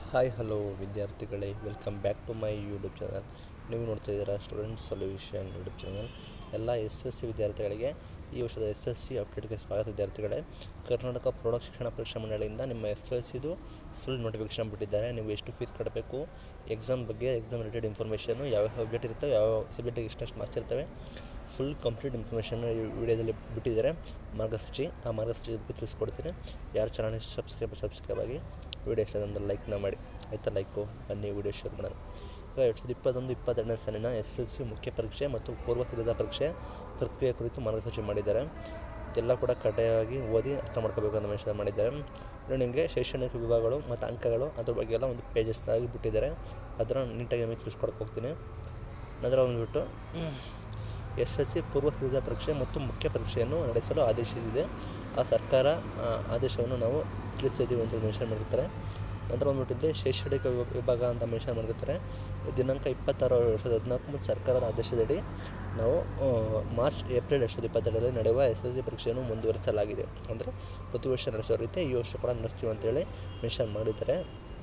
hi hello ವಿದ್ಯಾರ್ಥಿಗಳೇ welcome back to my YouTube channel ನೀವು ನೋಡ್ತಾ ಇದ್ದೀರಾ ಸ್ಟೂಡೆಂಟ್ ಸೊಲ್ಯೂಷನ್ ಯೂಟ್ಯೂಬ್ ಚಾನಲ್ ಎಲ್ಲ ಎಸ್ ಎಸ್ ಸಿ ವಿದ್ಯಾರ್ಥಿಗಳಿಗೆ ಈ ವರ್ಷದ ಎಸ್ ಎಸ್ ಸಿ ಅಪ್ಡೇಟ್ಗೆ ಸ್ವಾಗತ ವಿದ್ಯಾರ್ಥಿಗಳೇ ಕರ್ನಾಟಕ ಪ್ರೌಢ ಶಿಕ್ಷಣ ಪರೀಕ್ಷಾ ಮಂಡಳಿಯಿಂದ ನಿಮ್ಮ ಎಫ್ ಎಸ್ ಸಿದು ಫುಲ್ ನೋಟಿಫಿಕೇಶನ್ ಬಿಟ್ಟಿದ್ದಾರೆ ನೀವು ಎಷ್ಟು ಫೀಸ್ ಕಟ್ಟಬೇಕು ಎಕ್ಸಾಮ್ ಬಗ್ಗೆ ಎಕ್ಸಾಮ್ ರಿಲೇಟೆಡ್ ಇನ್ಫಾರ್ಮೇಷನು ಯಾವ ಸಬ್ಜೆಕ್ಟ್ ಇರ್ತವೆ ಯಾವ ಸಬ್ಜೆಕ್ಟಿಗೆ ಎಷ್ಟೆಷ್ಟು ಮಾರ್ಕ್ಸ್ ಇರ್ತವೆ ಫುಲ್ ಕಂಪ್ಲೀಟ್ ಇನ್ಫಾರ್ಮೇಷನ್ ಈ ವಿಡಿಯೋದಲ್ಲಿ ಬಿಟ್ಟಿದ್ದಾರೆ ಮಾರ್ಗಸೂಚಿ ಆ ಮಾರ್ಗಸೂಚಿ ಬಗ್ಗೆ ತಿಳಿಸ್ಕೊಡ್ತೀನಿ ಯಾರು ಚಾನಲ್ ಸಬ್ಸ್ಕ್ರೈಬ್ ಸಬ್ಸ್ಕ್ರೈಬ್ ಆಗಿ ವಿಡಿಯೋ ಇಷ್ಟ ಅಂದ್ರೆ ಲೈಕ್ನ ಮಾಡಿ ಆಯಿತಾ ಲೈಕು ಬನ್ನಿ ವಿಡಿಯೋ ಶೇರ್ ಮಾಡೋಣ ಈಗ ಎರಡು ಸಾವಿರದ ಇಪ್ಪತ್ತೊಂದು ಇಪ್ಪತ್ತೆರಡನೇ ಸಾಲಿನ ಎಸ್ ಎಲ್ ಸಿ ಮುಖ್ಯ ಪರೀಕ್ಷೆ ಮತ್ತು ಪೂರ್ವ ಸಿದ್ಧತಾ ಪರೀಕ್ಷೆ ಪ್ರಕ್ರಿಯೆ ಕುರಿತು ಮಾರ್ಗಸೂಚಿ ಮಾಡಿದ್ದಾರೆ ಎಲ್ಲ ಕೂಡ ಕಡ್ಡಾಯವಾಗಿ ಓದಿ ಅರ್ಥ ಮಾಡ್ಕೋಬೇಕು ಅಂತ ಮೆನ್ಷನ್ ಮಾಡಿದ್ದಾರೆ ಇನ್ನು ನಿಮಗೆ ಶೈಕ್ಷಣಿಕ ವಿಭಾಗಗಳು ಮತ್ತು ಅಂಕಗಳು ಅದ್ರ ಬಗ್ಗೆ ಎಲ್ಲ ಒಂದು ಪೇಜಸ್ ಆಗಿ ಬಿಟ್ಟಿದ್ದಾರೆ ಅದನ್ನು ನೀಟಾಗಿ ನಿಮಗೆ ತಿಳಿಸ್ಕೊಡಕ್ಕೆ ಹೋಗ್ತೀನಿ ನಂತರ ಬಂದುಬಿಟ್ಟು ಎಸ್ ಎಸ್ ಸಿ ಪೂರ್ವ ಸಿದ್ಧತಾ ಪರೀಕ್ಷೆ ಮತ್ತು ಮುಖ್ಯ ಪರೀಕ್ಷೆಯನ್ನು ನಡೆಸಲು ಆದೇಶಿಸಿದೆ ಆ ಸರ್ಕಾರ ಆ, ಆದೇಶವನ್ನು ನಾವು ತಿಳಿಸಿದ್ದೀವಿ ಅಂತ ಮೆನ್ಷನ್ ಮಾಡಿರ್ತಾರೆ ನಂತರ ಬಂದ್ಬಿಟ್ಟು ಇಲ್ಲಿ ಶೈಕ್ಷಣಿಕ ವಿಭಾ- ವಿಭಾಗ ಅಂತ ಮೆನ್ಷನ್ ಮಾಡಿರ್ತಾರೆ ದಿನಾಂಕ ಇಪ್ಪತ್ತಾರು ಎರಡು ಸಾವಿರದ ಹದಿನಾಲ್ಕು ಮತ್ತು ಸರ್ಕಾರದ ಆದೇಶದಡಿ ನಾವು ಆ, ಮಾರ್ಚ್ ಏಪ್ರಿಲ್ ಎರಡು ಸಾವಿರದ ಇಪ್ಪತ್ತೆರಡರಲ್ಲಿ ನಡೆಯುವ ಎಸ್ ಎಸ್ ಸಿ ಪರೀಕ್ಷೆಯನ್ನು ಮುಂದುವರಿಸಲಾಗಿದೆ ಅಂದರೆ ಪ್ರತಿ ವರ್ಷ ನಡೆಸೋ ರೀತಿ ಈ ವರ್ಷ ಕೂಡ ನಡೆಸ್ತೀವಿ ಅಂತೇಳಿ ಮೆನ್ಷನ್ ಮಾಡಿದ್ದಾರೆ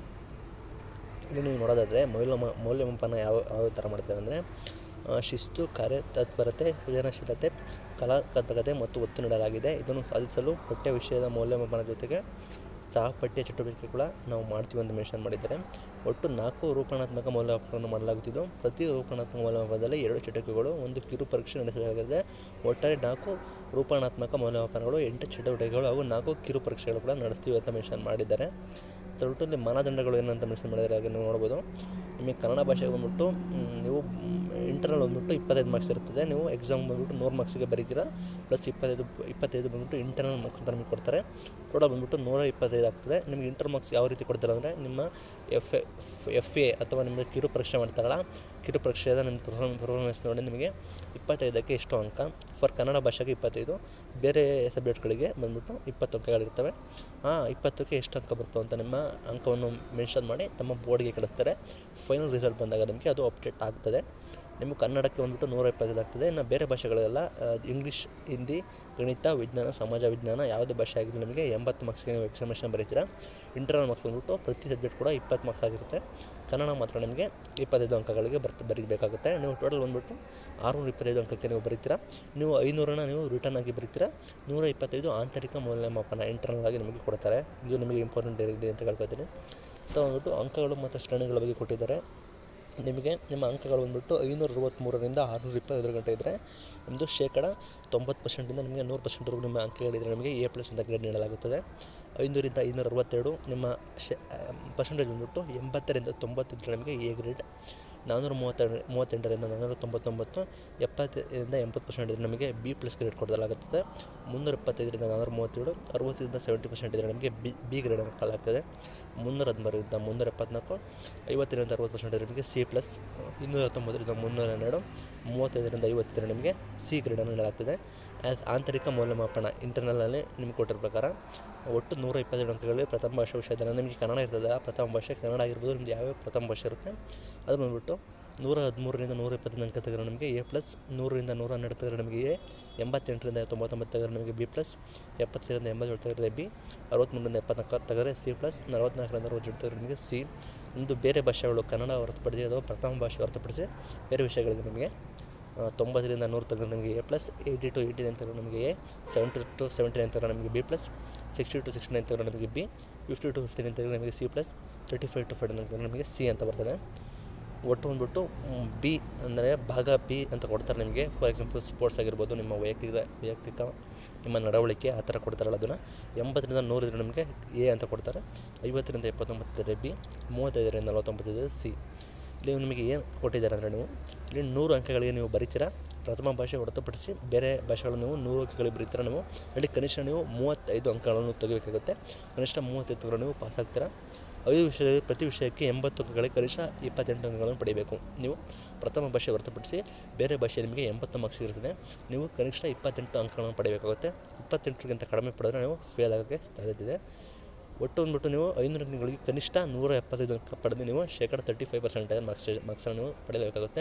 ಇಲ್ಲಿ ನೀವು ನೋಡೋದಾದರೆ ಮೌಲ್ಯ ಮೌಲ್ಯಮಾಪನ ಯಾವ ಯಾವ ಥರ ಮಾಡ್ತಾರೆ ಅಂದರೆ ಶಿಸ್ತು ಕಾರ್ಯ ತತ್ಪರತೆ ಸೃಜನಶೀಲತೆ ಕಲಾತ್ಮಕತೆ ಮತ್ತು ಒತ್ತು ನೀಡಲಾಗಿದೆ ಇದನ್ನು ಸಾಧಿಸಲು ಪಠ್ಯ ವಿಷಯದ ಮೌಲ್ಯಮಾಪನ ಜೊತೆಗೆ ಸಹಪಠ್ಯ ಚಟುವಟಿಕೆ ಕೂಡ ನಾವು ಮಾಡ್ತೀವಿ ಅಂತ ಮೆನ್ಷನ್ ಮಾಡಿದ್ದಾರೆ ಒಟ್ಟು ನಾಲ್ಕು ರೂಪಣಾತ್ಮಕ ಮೌಲ್ಯಮಾಪನವನ್ನು ಮಾಡಲಾಗುತ್ತಿದ್ದು ಪ್ರತಿ ರೂಪಣಾತ್ಮಕ ಮೌಲ್ಯಮಾಪನದಲ್ಲಿ ಎರಡು ಚಟುವಟಿಕೆಗಳು ಒಂದು ಕಿರು ಪರೀಕ್ಷೆ ನಡೆಸಲಾಗಿದೆ ಒಟ್ಟಾರೆ ನಾಲ್ಕು ರೂಪಣಾತ್ಮಕ ಮೌಲ್ಯಮಾಪನಗಳು ಎಂಟು ಚಟುವಟಿಕೆಗಳು ಹಾಗೂ ನಾಲ್ಕು ಕಿರು ಪರೀಕ್ಷೆಗಳು ಕೂಡ ನಡೆಸ್ತೀವಿ ಅಂತ ಮೆನ್ಷನ್ ಮಾಡಿದ್ದಾರೆ ದೊಡ್ಡ ಇಲ್ಲಿ ಮಾನದಂಡಗಳು ಏನಂತ ಮೆನ್ಷನ್ ಮಾಡಿದರೆ ಹಾಗೆ ನೀವು ನೋಡ್ಬೋದು ನಿಮಗೆ ಕನ್ನಡ ಭಾಷೆಗೆ ಬಂದ್ಬಿಟ್ಟು ಮ್, ನೀವು ಇಂಟರ್ನಲ್ ಬಂದ್ಬಿಟ್ಟು ಇಪ್ಪತ್ತೈದು ಮಾರ್ಕ್ಸ್ ಇರ್ತದೆ ನೀವು ಎಕ್ಸಾಮ್ ಬಂದ್ಬಿಟ್ಟು ನೂರು ಮಾರ್ಕ್ಸಿಗೆ ಬರೀತೀರಾ ಪ್ಲಸ್ ಇಪ್ಪತ್ತೈದು ಇಪ್ಪತ್ತೈದು ಬಂದ್ಬಿಟ್ಟು ಇಂಟರ್ನಲ್ ಮಾರ್ಕ್ಸ್ ಅಂತ ನಿಮಗೆ ಕೊಡ್ತಾರೆ ಟೋಟಲ್ ಬಂದ್ಬಿಟ್ಟು ನೂರ ಇಪ್ಪತ್ತೈದು ಆಗ್ತದೆ ನಿಮಗೆ ಇಂಟರ್ ಮಾರ್ಕ್ಸ್ ಯಾವ ರೀತಿ ಕೊಡ್ತಾರೆ ಅಂದರೆ ನಿಮ್ಮ ಎಫ್ ಎಫ್ ಎ ಅಥವಾ ನಿಮಗೆ ಕಿರು ಪರೀಕ್ಷೆ ಮಾಡ್ತಾರಲ್ಲ ಕಿರು ಪರೀಕ್ಷೆದ ನಿಮ್ಮ ಪರ್ಫಾರ್ಮೆನ್ಸ್ ಪರ್ಫಾರ್ಮೆನ್ಸ್ ನೋಡಿ ನಿಮಗೆ ಇಪ್ಪತ್ತೈದಕ್ಕೆ ಎಷ್ಟು ಅಂಕ ಫಾರ್ ಕನ್ನಡ ಭಾಷೆಗೆ ಇಪ್ಪತ್ತೈದು ಬೇರೆ ಸಬ್ಜೆಕ್ಟ್ಗಳಿಗೆ ಬಂದ್ಬಿಟ್ಟು ಇಪ್ಪತ್ತು ಅಂಕಗಳಿರ್ತವೆ ಆ ಇಪ್ಪತ್ತಕ್ಕೆ ಎಷ್ಟು ಅಂಕ ಬರ್ತವೆ ಅಂತ ನಿಮ್ಮ ಅಂಕವನ್ನು ಮೆನ್ಷನ್ ಮಾಡಿ ತಮ್ಮ ಬೋರ್ಡ್ಗೆ ಕಳಿಸ್ತಾರೆ ಫೈನಲ್ ರಿಸಲ್ಟ್ ಬಂದಾಗ ನಿಮಗೆ ಅದು ಅಪ್ಡೇಟ್ ಆಗ್ತದೆ ನಿಮಗೆ ಕನ್ನಡಕ್ಕೆ ಬಂದ್ಬಿಟ್ಟು ನೂರ ಇಪ್ಪತ್ತೈದು ಆಗ್ತದೆ ಇನ್ನು ಬೇರೆ ಭಾಷೆಗಳೆಲ್ಲ ಆ, ಇಂಗ್ಲೀಷ್ ಹಿಂದಿ ಗಣಿತ ವಿಜ್ಞಾನ ಸಮಾಜ ವಿಜ್ಞಾನ ಯಾವುದೇ ಭಾಷೆ ಆಗಿರಲಿ ನಿಮಗೆ ಎಂಬತ್ತು ಮಾರ್ಕ್ಸ್ಗೆ ನೀವು ಎಕ್ಸಾಮಿನೇಷನ್ ಬರೀತೀರಾ ಇಂಟರ್ನಲ್ ಮಾರ್ಕ್ಸ್ ಬಂದ್ಬಿಟ್ಟು ಪ್ರತಿ ಸಬ್ಜೆಕ್ಟ್ ಕೂಡ ಇಪ್ಪತ್ತು ಮಾರ್ಕ್ಸ್ ಆಗಿರುತ್ತೆ ಕನ್ನಡ ಮಾತ್ರ ನಿಮಗೆ ಇಪ್ಪತ್ತೈದು ಅಂಕಗಳಿಗೆ ಬರ್ತ ಬರೀಬೇಕಾಗುತ್ತೆ ನೀವು ಟೋಟಲ್ ಬಂದ್ಬಿಟ್ಟು ಆರುನೂರ ಇಪ್ಪತ್ತೈದು ಅಂಕಕ್ಕೆ ನೀವು ಬರೀತೀರಾ ನೀವು ಐನೂರನ್ನ ನೀವು ರಿಟರ್ನ್ ಆಗಿ ಬರೀತೀರಾ ನೂರ ಇಪ್ಪತ್ತೈದು ಆಂತರಿಕ ಮೌಲ್ಯಮಾಪನ ಇಂಟರ್ನಲ್ ಆಗಿ ನಿಮಗೆ ಕೊಡ್ತಾರೆ ಇದು ನಿಮಗೆ ಇಂಪಾರ್ಟೆಂಟ್ ಇರಲಿ ಅಂತ ಕೇಳ್ಕೊತೀನಿ ಮತ್ತು ಬಂದ್ಬಿಟ್ಟು ಅಂಕಗಳು ಮತ್ತು ಶ್ರೇಣಿಗಳ ಬಗ್ಗೆ ಕೊಟ್ಟಿದ್ದಾರೆ ನಿಮಗೆ ನಿಮ್ಮ ಅಂಕಗಳು ಬಂದ್ಬಿಟ್ಟು ಐನೂರ ಅರವತ್ತ್ಮೂರರಿಂದ ಆರುನೂರ ಇಪ್ಪತ್ತೈದು ಗಂಟೆ ಇದ್ದರೆ ನಿಮ್ಮದು ಶೇಕಡ ತೊಂಬತ್ತು ಪರ್ಸೆಂಟಿಂದ ನಿಮಗೆ ನೂರು ಪರ್ಸೆಂಟ್ವರೆಗೂ ನಿಮ್ಮ ಅಂಕಗಳಿದ್ದರೆ ನಿಮಗೆ ಎ ಪ್ಲಸ್ ಅಂತ ಗ್ರೇಡ್ ನೀಡಲಾಗುತ್ತದೆ ಐನೂರಿಂದ ಐನೂರ ಅರವತ್ತೆರಡು ನಿಮ್ಮ ಶೇ ಪರ್ಸೆಂಟೇಜ್ ಬಂದ್ಬಿಟ್ಟು ಎಂಬತ್ತರಿಂದ ತೊಂಬತ್ತಿದ್ದರೆ ನಿಮಗೆ ಎ ಗ್ರೇಡ್ ನಾನ್ನೂರ ಮೂವತ್ತೆರಡು ಮೂವತ್ತೆಂಟರಿಂದ ನಾನ್ನೂರ ತೊಂಬತ್ತೊಂಬತ್ತು ಎಪ್ಪತ್ತರಿಂದ ಎಂಬತ್ತು ಪರ್ಸೆಂಟ್ ಇದ್ದರೆ ನಮಗೆ ಬಿ ಪ್ಲಸ್ ಗ್ರೇಡ್ ಕೊಡಲಾಗುತ್ತದೆ ಮುನ್ನೂರ ಎಪ್ಪತ್ತೈದರಿಂದ ನಾನ್ನೂರ ಮೂವತ್ತೇಳು ಅರವತ್ತರಿಂದ ಸೆವೆಂಟಿ ಪರ್ಸೆಂಟ್ ಇದ್ದರೆ ನಮಗೆ ಬಿ ಬಿ ಗ್ರೇಡ್ ಅನ್ನು ಕೊಡಲಾಗ್ತದೆ ಮುನ್ನೂರ ಹದಿಮೂರರಿಂದ ಮುನ್ನೂರ ಎಪ್ಪತ್ನಾಲ್ಕು ಐವತ್ತರಿಂದ ಅರವತ್ತು ಪರ್ಸೆಂಟ್ ಇದ್ದರೆ ನಿಮಗೆ ಸಿ ಪ್ಲಸ್ ಇನ್ನೂರ ಹತ್ತೊಂಬತ್ತರಿಂದ ಮುನ್ನೂರ ಹನ್ನೆರಡು ಮೂವತ್ತೈದರಿಂದ ಐವತ್ತಿದ್ದರೆ ನಿಮಗೆ ಸಿ ಗ್ರೇಡನ್ನು ನೀಡಲಾಗ್ತದೆ ಆ್ಯಸ್ ಆಂತರಿಕ ಮೌಲ್ಯಮಾಪನ ಇಂಟರ್ನಲಲ್ಲಿ ನಿಮ್ಗೆ ಕೊಟ್ಟಿರೋ ಪ್ರಕಾರ ಒಟ್ಟು ನೂರ ಇಪ್ಪತ್ತೆರಡು ಅಂಕಗಳಲ್ಲಿ ಪ್ರಥಮ ಭಾಷೆ ವಿಷಯದಲ್ಲಿ ನಿಮಗೆ ಕನ್ನಡ ಇರ್ತದೆ ಆ ಪ್ರಥಮ ಭಾಷೆ ಕನ್ನಡ ಆಗಿರ್ಬೋದು ನಿಮ್ದು ಯಾವ್ಯಾವ ಪ್ರಥಮ ಭಾಷೆ ಇರುತ್ತೆ ಅದು ಬಂದ್ಬಿಟ್ಟು ನೂರ ಹದಿಮೂರರಿಂದ ನೂರ ಇಪ್ಪತ್ತೈದು ಅಂಕ ತೆಗೆದ್ರೆ ನಿಮಗೆ ಎ ಪ್ಲಸ್ ನೂರರಿಂದ ನೂರ ಹನ್ನೆರಡು ತೆಗೆದ್ರೆ ನಿಮಗೆ ಎ ಎಂಬತ್ತೆಂಟರಿಂದ ತೊಂಬತ್ತೊಂಬತ್ತು ತೆಗೆದ್ರೆ ನಿಮಗೆ ಬಿ ಪ್ಲಸ್ ಎಪ್ಪತ್ತೈದರಿಂದ ಎಂಬತ್ತೇಳು ತೆಗೆದ್ರೆ ಬಿ ಅರವತ್ತ್ಮೂರರಿಂದ ಎಪ್ಪತ್ನಾಲ್ಕು ತೆಗೆದ್ರೆ ಸಿ ಪ್ಲಸ್ ನಲವತ್ತ್ನಾಲ್ಕರಿಂದ ಅರವತ್ತೆರಡು ತೆಗೆದ್ರೆ ನಿಮಗೆ ಸಿ ಒಂದು ಬೇರೆ ಭಾಷೆಗಳು ಕನ್ನಡ ಹೊರತುಪಡಿಸಿ ಅಥವಾ ಪ್ರಥಮ ಭಾಷೆ ಹೊರತುಪಡಿಸಿ ಬೇರೆ ವಿಷಯಗಳಿಗೆ ನಿಮಗೆ ಆ, ತೊಂಬತ್ತರಿಂದ ನೂರು ತೆಗೆದ್ರೆ ನಿಮಗೆ A plus eighty to eighty nine ತೆಗೆದ್ರೆ ನಿಮಗೆ A seventy to seventy nine ತೆಗೆದ್ರೆ ನಿಮಗೆ B plus sixty to sixty nine ತೆಗೆದ್ರೆ ನಿಮಗೆ B fifty to fifty nine ತೆಗೆದ್ರೆ ನಿಮಗೆ C plus thirty five to fifty nine ತೆಗೆದ್ರೆ ನಿಮಗೆ ಸಿ ಅಂತ ಬರ್ತದೆ ಒಟ್ಟು ಬಂದ್ಬಿಟ್ಟು ಬಿ ಅಂದರೆ ಭಾಗ ಬಿ ಅಂತ ಕೊಡ್ತಾರೆ ನಿಮಗೆ ಫಾರ್ ಎಕ್ಸಾಂಪಲ್ ಸ್ಪೋರ್ಟ್ಸ್ ಆಗಿರ್ಬೋದು ನಿಮ್ಮ ವೈಯಕ್ತಿಕ ವೈಯಕ್ತಿಕ ನಿಮ್ಮ ನಡವಳಿಕೆ ಆ ಥರ ಕೊಡ್ತಾರಲ್ಲ ಅದನ್ನು ಎಂಬತ್ತರಿಂದ ನೂರಿದ್ರೆ ನಿಮಗೆ ಎ ಅಂತ ಕೊಡ್ತಾರೆ ಐವತ್ತರಿಂದ ಎಪ್ಪತ್ತೊಂಬತ್ತಿದ್ರೆ ಬಿ ಮೂವತ್ತೈದರಿಂದ ನಲವತ್ತೊಂಬತ್ತಿದ್ರೆ ಸಿ ಇಲ್ಲಿ ನಿಮಗೆ ಏನು ಕೊಟ್ಟಿದ್ದಾರೆ ಅಂದರೆ ನೀವು ಇಲ್ಲಿ ನೂರು ಅಂಕಗಳಿಗೆ ನೀವು ಬರೀತೀರಾ ಪ್ರಥಮ ಭಾಷೆ ಹೊರತುಪಡಿಸಿ ಬೇರೆ ಭಾಷೆಗಳನ್ನು ನೀವು ನೂರು ಅಂಕಗಳಿಗೆ ಬರೀತೀರಾ ನೀವು ಅಲ್ಲಿ ಕನಿಷ್ಠ ನೀವು ಮೂವತ್ತೈದು ಅಂಕಗಳನ್ನು ತೆಗಿಬೇಕಾಗುತ್ತೆ ಕನಿಷ್ಠ ಮೂವತ್ತೈದು ತೆಗೆದ್ರೆ ನೀವು ಪಾಸ್ ಆಗ್ತೀರಾ ಐದು ವಿಷಯದಲ್ಲಿ ಪ್ರತಿ ವಿಷಯಕ್ಕೆ ಎಂಬತ್ತು ಅಂಕಗಳಿಗೆ ಕನಿಷ್ಠ ಇಪ್ಪತ್ತೆಂಟು ಅಂಕಗಳನ್ನು ಪಡೆಯಬೇಕು ನೀವು ಪ್ರಥಮ ಭಾಷೆ ಹೊರತುಪಡಿಸಿ ಬೇರೆ ಭಾಷೆ ನಿಮಗೆ ಎಂಬತ್ತು ಮಾರ್ಕ್ಸ್ ಇರ್ತದೆ ನೀವು ಕನಿಷ್ಠ ಇಪ್ಪತ್ತೆಂಟು ಅಂಕಗಳನ್ನು ಪಡೆಯಬೇಕಾಗುತ್ತೆ ಇಪ್ಪತ್ತೆಂಟರಿಗಿಂತ ಕಡಿಮೆ ಪಡೆದ್ರೆ ನೀವು ಫೇಲ್ ಆಗೋಕ್ಕೆ ಸಾಧ್ಯತೆ ಇದೆ ಒಟ್ಟು ಬಂದ್ಬಿಟ್ಟು ನೀವು ಐನೂರು ಅಂಕಗಳಿಗೆ ಕನಿಷ್ಠ ನೂರ ಎಪ್ಪತ್ತೈದು ಅಂಕ ಪಡೆದು ನೀವು ಶೇಕಡ ತರ್ಟಿ ಫೈವ್ ಪರ್ಸೆಂಟೇಜ್ ಮಾರ್ಕ್ಸ್ ಮಾರ್ಕ್ಸನ್ನು ನೀವು ಪಡೆಯಬೇಕಾಗುತ್ತೆ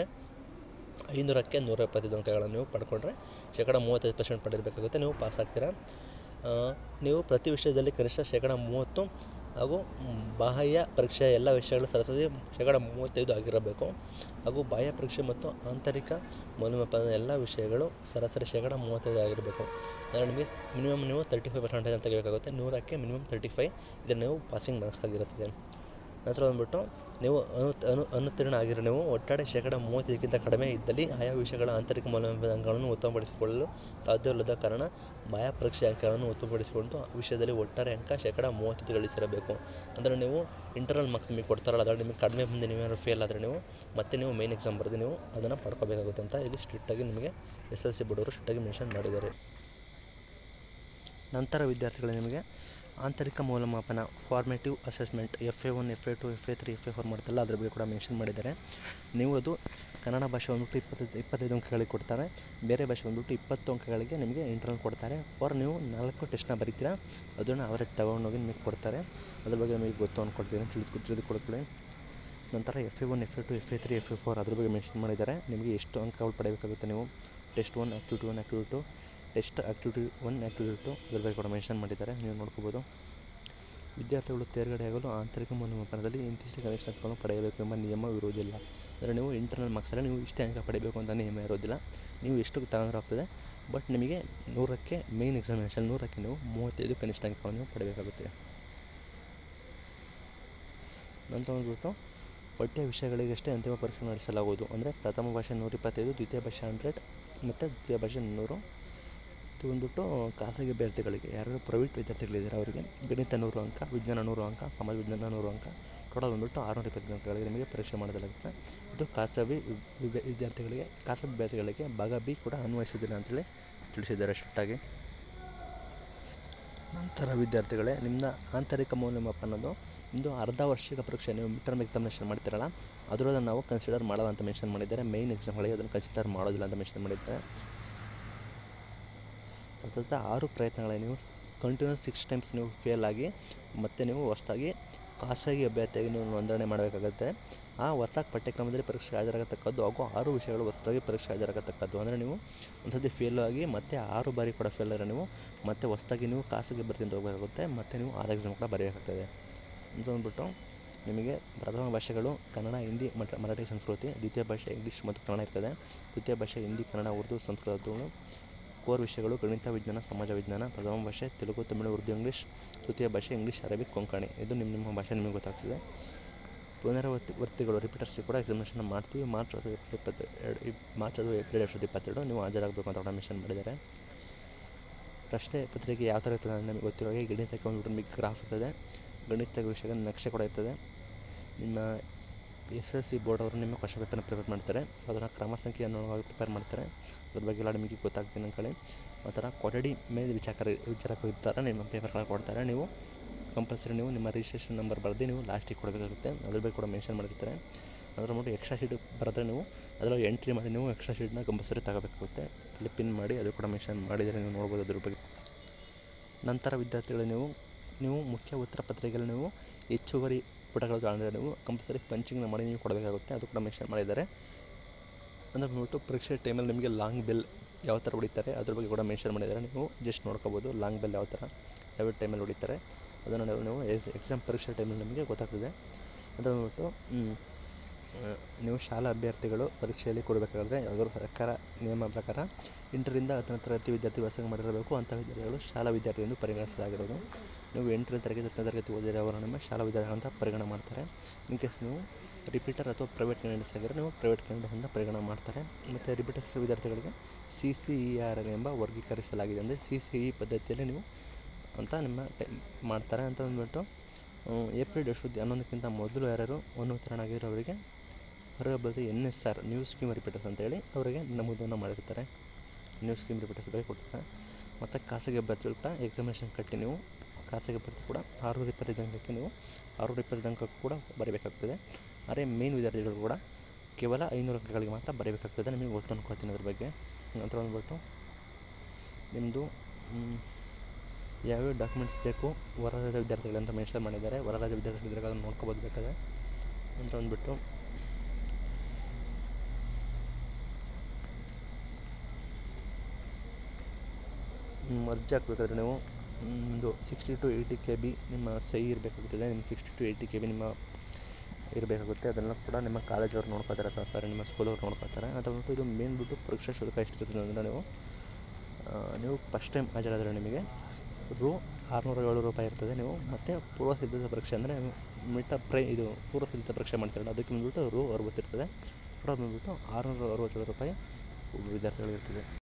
ಐನೂರಕ್ಕೆ ನೂರ ಎಪ್ಪತ್ತೈದು ಅಂಕಗಳನ್ನು ನೀವು ಪಡ್ಕೊಂಡ್ರೆ ಶೇಕಡ ಮೂವತ್ತೈದು ಪರ್ಸೆಂಟ್ ಪಡೆಯಬೇಕಾಗುತ್ತೆ ನೀವು ಪಾಸ್ ಆಗ್ತೀರಾ ಆ, ನೀವು ಪ್ರತಿ ವಿಷಯದಲ್ಲಿ ಕನಿಷ್ಠ ಶೇಕಡ ಮೂವತ್ತು ಹಾಗೂ ಮ್, ಬಾಹ್ಯ ಪರೀಕ್ಷೆ ಎಲ್ಲ ವಿಷಯಗಳು ಸರಾಸರಿ ಶೇಕಡ ಮೂವತ್ತೈದು ಆಗಿರಬೇಕು ಹಾಗೂ ಬಾಹ್ಯ ಪರೀಕ್ಷೆ ಮತ್ತು ಆಂತರಿಕ ಮೌಲ್ಯಮಾಪನ ಎಲ್ಲ ವಿಷಯಗಳು ಸರಾಸರಿ ಶೇಕಡ ಮೂವತ್ತೈದು ಆಗಿರಬೇಕು ಅಂದರೆ ನಿಮಗೆ ಮಿನಿಮಮ್ ನೀವು ತರ್ಟಿ ಫೈವ್ ಪರ್ಸೆಂಟೇಜ್ ಅಂತ ತೆಗಿಬೇಕಾಗುತ್ತೆ ನೂರಕ್ಕೆ ಮಿನಿಮಮ್ ತರ್ಟಿ ಫೈವ್ ಇದನ್ನು ನೀವು ಪಾಸಿಂಗ್ ಮಾರ್ಕ್ಸ್ ಆಗಿರುತ್ತದೆ ನಂತರ ಬಂದುಬಿಟ್ಟು ನೀವು ಅನು ಅನು ಅನುತ್ತೀರ್ಣ ಆಗಿರೋ ನೀವು ಒಟ್ಟಾರೆ ಶೇಕಡ ಮೂವತ್ತೈದಕ್ಕಿಂತ ಕಡಿಮೆ ಇದ್ದಲ್ಲಿ ಆಯಾ ವಿಷಯಗಳ ಆಂತರಿಕ ಮೌಲ್ಯಮಾಪನ ಅಂಕಗಳನ್ನು ಉತ್ತಮಪಡಿಸಿಕೊಳ್ಳಲು ಸಾಧ್ಯವಿಲ್ಲದ ಕಾರಣ ಬಾಹ್ಯ ಪರೀಕ್ಷೆ ಅಂಕಗಳನ್ನು ಉತ್ತಮಪಡಿಸಿಕೊಂಡು ಆ ವಿಷಯದಲ್ಲಿ ಒಟ್ಟಾರೆ ಅಂಕ ಶೇಕಡ ಮೂವತ್ತೈದು ಗಳಿಸಿರಬೇಕು ಅಂದರೆ ನೀವು ಇಂಟರ್ನಲ್ ಮಾರ್ಕ್ಸ್ ನಿಮಗೆ ಕೊಡ್ತಾರಲ್ಲ ಅದರಲ್ಲಿ ನಿಮಗೆ ಕಡಿಮೆ ಬಂದು ನೀವೇನಾದ್ರು ಫೇಲ್ ಆದರೆ ನೀವು ಮತ್ತೆ ನೀವು ಮೇನ್ ಎಕ್ಸಾಮ್ ಬರೆದು ನೀವು ಅದನ್ನು ಪಡ್ಕೋಬೇಕಾಗುತ್ತೆ ಅಂತ ಇಲ್ಲಿ ಸ್ಟ್ರಿಕ್ಟಾಗಿ ನಿಮಗೆ ಎಸ್ ಎಲ್ ಸಿ ಬೋರ್ಡವರು ಸ್ಟ್ರಿಕ್ಟಾಗಿ ಮೆನ್ಷನ್ ಮಾಡಿದ್ದಾರೆ ನಂತರ ವಿದ್ಯಾರ್ಥಿಗಳು ನಿಮಗೆ ಆಂತರಿಕ ಮೌಲ್ಯಮಾಪನ formative assessment F A one F A two F A three F A four ಮಾಡ್ತಲ್ಲ ಅದ್ರ ಬಗ್ಗೆ ಕೂಡ ಮೆನ್ಷನ್ ಮಾಡಿದ್ದಾರೆ ನೀವು ಅದು ಕನ್ನಡ ಭಾಷೆ ಬಂದ್ಬಿಟ್ಟು ಇಪ್ಪತ್ತೈದು ಇಪ್ಪತ್ತೈದು ಅಂಕಗಳಿಗೆ ಕೊಡ್ತಾರೆ ಬೇರೆ ಭಾಷೆ ಬಂದ್ಬಿಟ್ಟು ಇಪ್ಪತ್ತು ಅಂಕಗಳಿಗೆ ನಿಮಗೆ ಇಂಟರ್ನಲ್ ಕೊಡ್ತಾರೆ ಫಾರ್ ನೀವು ನಾಲ್ಕು ಟೆಸ್ಟ್ನ ಬರೀತೀರಾ ಅದನ್ನು ಅವರೇ ತಗೊಂಡೋಗಿ ನಿಮಗೆ ಕೊಡ್ತಾರೆ ಅದ್ರ ಬಗ್ಗೆ ನಿಮಗೆ ಗೊತ್ತು ಅಂದ್ಕೊಡ್ತೀನಿ ತಿಳಿದು ತಿಳಿದುಕೊಡ್ಕೊಳ್ಳಿ ನಂತರ F A one F A two F A three F A four ಅದ್ರ ಬಗ್ಗೆ ಮೆನ್ಷನ್ ಮಾಡಿದ್ದಾರೆ ನಿಮಗೆ ಎಷ್ಟು ಅಂಕಗಳು ಪಡೆಯಬೇಕಾಗುತ್ತೆ ನೀವು test one activity one activity two test activity one activity two ಅದ್ರ ಬಗ್ಗೆ ಕೂಡ ಮೆನ್ಷನ್ ಮಾಡಿದ್ದಾರೆ ನೀವು ನೋಡ್ಕೋಬೋದು ವಿದ್ಯಾರ್ಥಿಗಳು ತೇರ್ಗಡೆಯಾಗಲು ಆಂತರಿಕ ಮೌಲ್ಯಮಾಪನದಲ್ಲಿ ಇಂತಿಷ್ಟು ಕನಿಷ್ಠ ಅಂಕಗಳನ್ನು ಪಡೆಯಬೇಕು ಎಂಬ ನಿಯಮವಿರುವುದಿಲ್ಲ ಅಂದರೆ ನೀವು ಇಂಟರ್ನಲ್ ಮಾರ್ಕ್ಸಲ್ಲಿ ನೀವು ಇಷ್ಟೇ ಅಂಕ ಪಡೆಯಬೇಕು ಅಂತ ನಿಯಮ ಇರೋದಿಲ್ಲ ನೀವು ಎಷ್ಟು ತಗೊಂಡ್ರೆ ಆಗ್ತದೆ ಬಟ್ ನಿಮಗೆ ನೂರಕ್ಕೆ ಮೇನ್ ಎಕ್ಸಾಮಿನೇಷನ್ ನೂರಕ್ಕೆ ನೀವು ಮೂವತ್ತೈದು ಕನಿಷ್ಠ ಅಂಕಗಳನ್ನು ನೀವು ಪಡೆಯಬೇಕಾಗುತ್ತೆ ನಂತರ ಬಂದ್ಬಿಟ್ಟು ಪಠ್ಯ ವಿಷಯಗಳಿಗಷ್ಟೇ ಅಂತಿಮ ಪರೀಕ್ಷೆ ನಡೆಸಲಾಗುವುದು ಅಂದರೆ ಪ್ರಥಮ ಭಾಷೆ ನೂರ ಇಪ್ಪತ್ತೈದು ದ್ವಿತೀಯ ಭಾಷೆ ಹಂಡ್ರೆಡ್ ಮತ್ತು ದ್ವಿತೀಯ ಭಾಷೆ ನೂರು ಇದು ಬಂದ್ಬಿಟ್ಟು ಖಾಸಗಿ ಅಭ್ಯರ್ಥಿಗಳಿಗೆ ಯಾರು ಪ್ರೈವೇಟ್ ವಿದ್ಯಾರ್ಥಿಗಳಿದ್ದಾರೆ ಅವರಿಗೆ ಗಣಿತ ನೂರು ಅಂಕ ವಿಜ್ಞಾನ ನೂರು ಅಂಕ ಸಮಾಜ ವಿಜ್ಞಾನ ನೂರು ಅಂಕ ಟೋಟಲ್ ಬಂದ್ಬಿಟ್ಟು ಆರುನೂರ ಇಪ್ಪತ್ತು ಅಂಕಗಳಿಗೆ ನಿಮಗೆ ಪರೀಕ್ಷೆ ಮಾಡಲಾಗುತ್ತೆ ಇದು ಖಾಸಗಿ ವಿದ್ಯಾ- ವಿದ್ಯಾರ್ಥಿಗಳಿಗೆ ಖಾಸಗಿ ಅಭ್ಯರ್ಥಿಗಳಿಗೆ ಭಾಗ ಬಿ ಕೂಡ ಅನ್ವಯಿಸಿದಿಲ್ಲ ಅಂತೇಳಿ ತಿಳಿಸಿದ್ದಾರೆ ಸ್ಟ್ರಿಕ್ಟಾಗಿ ನಂತರ ವಿದ್ಯಾರ್ಥಿಗಳೇ ನಿಮ್ಮ ಆಂತರಿಕ ಮೌಲ್ಯಮಾಪನದು ನಿಮ್ಮದು ಅರ್ಧ ವಾರ್ಷಿಕ ಪರೀಕ್ಷೆ ನೀವು ಮಿಡ್ ಟರ್ಮ್ ಎಕ್ಸಾಮಿನೇಷನ್ ಮಾಡ್ತೀರಲ್ಲ ಅದರದ್ದು ನಾವು ಕನ್ಸಿಡರ್ ಮಾಡಲ್ಲ ಅಂತ ಮೆನ್ಷನ್ ಮಾಡಿದ್ದಾರೆ ಮೇಯ್ನ್ ಎಕ್ಸಾಮ್ಗಳಿಗೆ ಅದನ್ನು ಕನ್ಸಿಡರ್ ಮಾಡೋದಿಲ್ಲ ಅಂತ ಮೆನ್ಷನ್ ಮಾಡಿದ್ದಾರೆ ಸತತ ಆರು ಪ್ರಯತ್ನಗಳಲ್ಲಿ ನೀವು ಕಂಟಿನ್ಯೂಸ್ ಸಿಕ್ಸ್ ಟೈಮ್ಸ್ ನೀವು ಫೇಲ್ ಆಗಿ ಮತ್ತೆ ನೀವು ಹೊಸದಾಗಿ ಖಾಸಗಿ ಅಭ್ಯರ್ಥಿಯಾಗಿ ನೀವು ನೋಂದಣಿ ಮಾಡಬೇಕಾಗುತ್ತೆ ಆ ಹೊಸ ಪಠ್ಯಕ್ರಮದಲ್ಲಿ ಪರೀಕ್ಷೆ ಹಾಜರಾಗತಕ್ಕದ್ದು ಹಾಗೂ ಆರು ವಿಷಯಗಳು ಹೊಸದಾಗಿ ಪರೀಕ್ಷೆ ಹಾಜರಾಗತಕ್ಕದ್ದು ಅಂದರೆ ನೀವು ಒಂದು ಸತಿ ಫೇಲ್ ಆಗಿ ಮತ್ತೆ ಆರು ಬಾರಿ ಕೂಡ ಫೇಲ್ ಆದರೆ ನೀವು ಮತ್ತೆ ಹೊಸದಾಗಿ ನೀವು ಖಾಸಗಿ ಅಭ್ಯರ್ಥಿಯಿಂದ ಹೋಗಬೇಕಾಗುತ್ತೆ ಮತ್ತು ನೀವು ಆರು ಎಕ್ಸಾಮ್ ಕೂಡ ಬರೆಯಬೇಕಾಗ್ತದೆ ಅಂತ ಅಂದ್ಬಿಟ್ಟು ನಿಮಗೆ ಪ್ರಥಮ ಭಾಷೆಗಳು ಕನ್ನಡ ಹಿಂದಿ ಮಟ ಮರಾಠಿ ಸಂಸ್ಕೃತಿ ದ್ವಿತೀಯ ಭಾಷೆ ಇಂಗ್ಲೀಷ್ ಮತ್ತು ಕನ್ನಡ ಇರ್ತದೆ ತೃತೀಯ ಭಾಷೆ ಹಿಂದಿ ಕನ್ನಡ ಉರ್ದು ಸಂಸ್ಕೃತಗಳು ಕೋರ್ ವಿಷಯಗಳು ಗಣಿತ ವಿಜ್ಞಾನ ಸಮಾಜ ವಿಜ್ಞಾನ ಪ್ರಥಮ ಭಾಷೆ ತೆಲುಗು ತಮಿಳು ಉರ್ದು ಇಂಗ್ಲೀಷ್ ತೃತೀಯ ಭಾಷೆ ಇಂಗ್ಲೀಷ್ ಅರಬಿಕ್ ಕೊಂಕಣಿ ಇದು ನಿಮ್ಮ ನಿಮ್ಮ ಭಾಷೆ ನಿಮಗೆ ಗೊತ್ತಾಗ್ತದೆ ಪುನರಾವರ್ತಿ ವರ್ತಿಗಳು ರಿಪೀಟರ್ಸ್ಗೆ ಕೂಡ ಎಕ್ಸಾಮಿನೇಷನ್ ಮಾಡ್ತೀವಿ ಮಾರ್ಚ್ ಅದು ಏಪ್ರಿಲ್ ಇಪ್ಪತ್ತು ಎರಡು ಇಪ್ ಮಾರ್ಚ್ ಅದು ಏಪ್ರಿಲ್ ಎರಡು ಸಾವಿರದ ಇಪ್ಪತ್ತೆರಡು ನೀವು ಹಾಜರಾಗಬೇಕು ಅಂತ ಕೂಡ ಮೆನ್ಷನ್ ಮಾಡಿದ್ದಾರೆ ಪ್ರಶ್ನೆ ಪತ್ರಿಕೆ ಯಾವ ಥರ ಇರ್ತದೆ ಅಂತ ನಮಗೆ ಗೊತ್ತಿರೋ ಹಾಗೆ ಗಣಿತಕ್ಕೆ ಒಂದು ನಿಮಗೆ ಗ್ರಾಫ್ ಇರ್ತದೆ ಗಣಿತ ವಿಷಯದ ನಕ್ಷೆ ಕೂಡ ಇರ್ತದೆ ನಿಮ್ಮ ಎಸ್ ಎಸ್ ಸಿ ಬೋರ್ಡ್ ಅವರು ನಿಮ್ಮ ಕ್ವಶನ್ ಪೇಪರ್ನ ಪ್ರಿಪೇರ್ ಮಾಡ್ತಾರೆ ಅದನ್ನು ಕ್ರಮ ಸಂಖ್ಯೆ ಅನ್ನೋವಾಗಿ ಪ್ರಿಪೇರ್ ಮಾಡ್ತಾರೆ ಅದ್ರ ಬಗ್ಗೆ ಎಲ್ಲ ನಿಮಗೆ ಗೊತ್ತಾಗ್ತೀನಿ ಅಂದ್ಕೊಳ್ಳಿ ಆ ಥರ ಕೊಠಡಿ ಮೇಲೆ ವಿಚಾರ ವಿಚಾರಕರು ಇರ್ತಾರೆ ನಿಮ್ಮ ಪೇಪರ್ಗಳ ಕೊಡ್ತಾರೆ ನೀವು ಕಂಪಲ್ಸರಿ ನೀವು ನಿಮ್ಮ ರಿಜಿಸ್ಟ್ರೇಷನ್ ನಂಬರ್ ಬರೆದು ನೀವು ಲಾಸ್ಟಿಗೆ ಕೊಡಬೇಕಾಗುತ್ತೆ ಅದ್ರ ಬಗ್ಗೆ ಕೂಡ ಮೆನ್ಷನ್ ಮಾಡಿರ್ತಾರೆ ಅದರ ನೋಡಿ ಎಕ್ಸ್ಟ್ರಾ ಶೀಟ್ ಬರೆದ್ರೆ ನೀವು ಅದರಲ್ಲಿ ಎಂಟ್ರಿ ಮಾಡಿ ನೀವು ಎಕ್ಸ್ಟ್ರಾ ಶೀಟ್ನ ಕಂಪಲ್ಸರಿ ತಗೋಬೇಕಾಗುತ್ತೆ ಅಲ್ಲಿ ಪಿನ್ ಮಾಡಿ ಅದು ಕೂಡ ಮೆನ್ಷನ್ ಮಾಡಿದರೆ ನೀವು ನೋಡ್ಬೋದು ಅದ್ರ ಬಗ್ಗೆ ನಂತರ ವಿದ್ಯಾರ್ಥಿಗಳು ನೀವು ನೀವು ಮುಖ್ಯ ಉತ್ತರ ಪತ್ರಿಕೆಯಲ್ಲಿ ನೀವು ಹೆಚ್ಚುವರಿ ಪುಟಗಳು ಕಾಣಿದ್ರೆ ನೀವು ಕಂಪಲ್ಸರಿ ಪಂಚಿಂಗ್ನ ಮಾಡಿ ನೀವು ಕೊಡಬೇಕಾಗುತ್ತೆ ಅದು ಕೂಡ ಮೆನ್ಷನ್ ಮಾಡಿದ್ದಾರೆ ಅಂದರೆ ಬಂದ್ಬಿಟ್ಟು ಪರೀಕ್ಷೆ ಟೈಮಲ್ಲಿ ನಿಮಗೆ ಲಾಂಗ್ ಬೆಲ್ ಯಾವ ಥರ ಹೊಡಿತಾರೆ ಅದ್ರ ಬಗ್ಗೆ ಕೂಡ ಮೆನ್ಷನ್ ಮಾಡಿದ್ದಾರೆ ನೀವು ಜಸ್ಟ್ ನೋಡ್ಕೋಬೋದು ಲಾಂಗ್ ಬೆಲ್ ಯಾವ ಥರ ಯಾವ ಟೈಮಲ್ಲಿ ಹೊಡಿತಾರೆ ಅದನ್ನು ನೀವು- ನೀವು ಎಕ್ಸಾಮ್ ಪರೀಕ್ಷೆ ಟೈಮಲ್ಲಿ ನಿಮಗೆ ಗೊತ್ತಾಗ್ತದೆ ಅದು ಬಂದ್ಬಿಟ್ಟು ಹ್ಮ್, ಆ, ನೀವು ಶಾಲಾ ಅಭ್ಯರ್ಥಿಗಳು ಪರೀಕ್ಷೆಯಲ್ಲಿ ಕೊಡಬೇಕಾದ್ರೆ ಅದರ ಸರ್ಕಾರ ನಿಯಮ ಪ್ರಕಾರ ಎಂಟರಿಂದ ಹತ್ತನೇ ತರಗತಿ ವಿದ್ಯಾರ್ಥಿ ವ್ಯಾಸಂಗ ಮಾಡಿರಬೇಕು ಅಂಥ ವಿದ್ಯಾರ್ಥಿಗಳು ಶಾಲಾ ವಿದ್ಯಾರ್ಥಿ ಎಂದು ಪರಿಗಣಿಸಲಾಗಿರೋದು ನೀವು ಎಂಟನೇ ತರಗತಿ ಹತ್ತನೇ ತರಗತಿ ಓದಿರೋರು ನಿಮ್ಮ ಶಾಲಾ ವಿದ್ಯಾರ್ಥಿಗಳು ಅಂತ ಪರಿಗಣನೆ ಮಾಡ್ತಾರೆ ಇನ್ ಕೇಸ್ ನೀವು ರಿಪೀಟರ್ ಅಥವಾ ಪ್ರೈವೇಟ್ ಕ್ಯಾಂಡಿಡೇಟ್ಸ್ ಆಗಿರೋ ನೀವು ಪ್ರೈವೇಟ್ ಕ್ಯಾಂಡಿಡೇಟ್ ಅಂತ ಪರಿಗಣನೆ ಮಾಡ್ತಾರೆ ಮತ್ತು ರಿಪೀಟರ್ಸ್ ವಿದ್ಯಾರ್ಥಿಗಳಿಗೆ ಸಿ ಸಿ ಇ ಆರ್ ಎಂಬ ವರ್ಗೀಕರಿಸಲಾಗಿದೆ ಅಂದರೆ ಸಿ ಸಿ ಇ ಪದ್ಧತಿಯಲ್ಲಿ ನೀವು ಅಂತ ನಿಮ್ಮ ಟೈ ಮಾಡ್ತಾರೆ ಅಂತ ಅಂದ್ಬಿಟ್ಟು ಹ್ಮ್, ಏಪ್ರಿಲ್ ಎರಡು ಸಾವಿರದ ಹನ್ನೊಂದಕ್ಕಿಂತ ಮೊದಲು ಯಾರ್ಯಾರು ಉನ್ನತೀರ್ಣರಾಗಿರೋರಿಗೆ ಅವರಿಗೆ ಬದಲು N S R new scheme repeaters ಅಂತೇಳಿ ಅವರಿಗೆ ನಮೂದನ್ನು ಮಾಡಿರ್ತಾರೆ ನ್ಯೂ ಸ್ಕೀಮ್ ರಿಪೀಟರ್ಸ್ ಬಗ್ಗೆ ಕೊಡ್ತಾರೆ ಮತ್ತು ಖಾಸಗಿ ಅಭ್ಯರ್ಥಿಗಳು ಕೂಡ ಎಕ್ಸಾಮಿನೇಷನ್ ಕಟ್ಟಿ ನೀವು ಖಾಸಗಿ ಅಭ್ಯರ್ಥಿ ಕೂಡ ಆರುನೂರ ಇಪ್ಪತ್ತೈದು ಅಂಕಕ್ಕೆ ನೀವು ಆರುನೂರ ಇಪ್ಪತ್ತೈದು ಅಂಕಕ್ಕೆ ಕೂಡ ಬರೀಬೇಕಾಗ್ತದೆ ಆದರೆ ಮೇನ್ ವಿದ್ಯಾರ್ಥಿಗಳು ಕೂಡ ಕೇವಲ ಐನೂರು ಅಂಕಗಳಿಗೆ ಮಾತ್ರ ಬರೀಬೇಕಾಗ್ತದೆ ನಿಮಗೆ ಗೊತ್ತು ಅನ್ಕೊಳ್ತೀನಿ ಅದ್ರ ಬಗ್ಗೆ ನಂತರ ಬಂದ್ಬಿಟ್ಟು ನಿಮ್ಮದು ಯಾವ್ಯಾವ ಡಾಕ್ಯುಮೆಂಟ್ಸ್ ಬೇಕು ಹೊರರಾಜ್ಯ ವಿದ್ಯಾರ್ಥಿಗಳಂತ ಮೆನ್ಷನ್ ಮಾಡಿದ್ದಾರೆ ಹೊರರಾಜ್ಯ ವಿದ್ಯಾರ್ಥಿಗಳಿದ್ದಾಗ ಅದನ್ನು ನೋಡ್ಕೊಬೋದು ಬೇಕಾದ್ರೆ ನಂತರ ಬಂದ್ಬಿಟ್ಟು ಹ್ಮ್, ಅರ್ಜಿ ಹಾಕ್ಬೇಕಾದ್ರೆ ನೀವು ಒಂದು sixty to eighty K B ನಿಮ್ಮ ಸಹಿ ಇರಬೇಕಾಗುತ್ತದೆ ನಿಮ್ಮ sixty to eighty K B ನಿಮ್ಮ ಇರಬೇಕಾಗುತ್ತೆ ಅದನ್ನು ಕೂಡ ನಿಮ್ಮ ಕಾಲೇಜವ್ರು ನೋಡ್ಕೋತಾರೆ ಅಥವಾ ಸರ್ ನಿಮ್ಮ ಸ್ಕೂಲವ್ರು ನೋಡ್ಕೋತಾರೆ ಅದು ಬಿಟ್ಟು ಇದು ಮೇನ್ ಬಿಟ್ಟು ಪರೀಕ್ಷಾ ಶುಲ್ಕ ಎಷ್ಟಿರ್ತದೆ ಅಂದರೆ ನೀವು ಆ, ನೀವು ಫಸ್ಟ್ ಟೈಮ್ ಹಾಜರಾದರೆ ನಿಮಗೆ ರು ಆರುನೂರ ಏಳು ರೂಪಾಯಿ ಇರ್ತದೆ ನೀವು ಮತ್ತು ಪೂರ್ವ ಸಿದ್ಧತಾ ಪರೀಕ್ಷೆ ಅಂದರೆ ಮಿಟ್ಟ ಪ್ರೈ ಇದು ಪೂರ್ವ ಸಿದ್ಧತಾ ಪರೀಕ್ಷೆ ಮಾಡ್ತೀರಲ್ಲ ಅದಕ್ಕೆ ಬಂದುಬಿಟ್ಟು ರು ಅರವತ್ತಿರ್ತದೆ ಕೂಡ ಬಂದುಬಿಟ್ಟು ಆರುನೂರ ಅರವತ್ತೇಳು ರೂಪಾಯಿ ವಿದ್ಯಾರ್ಥಿಗಳಿರ್ತದೆ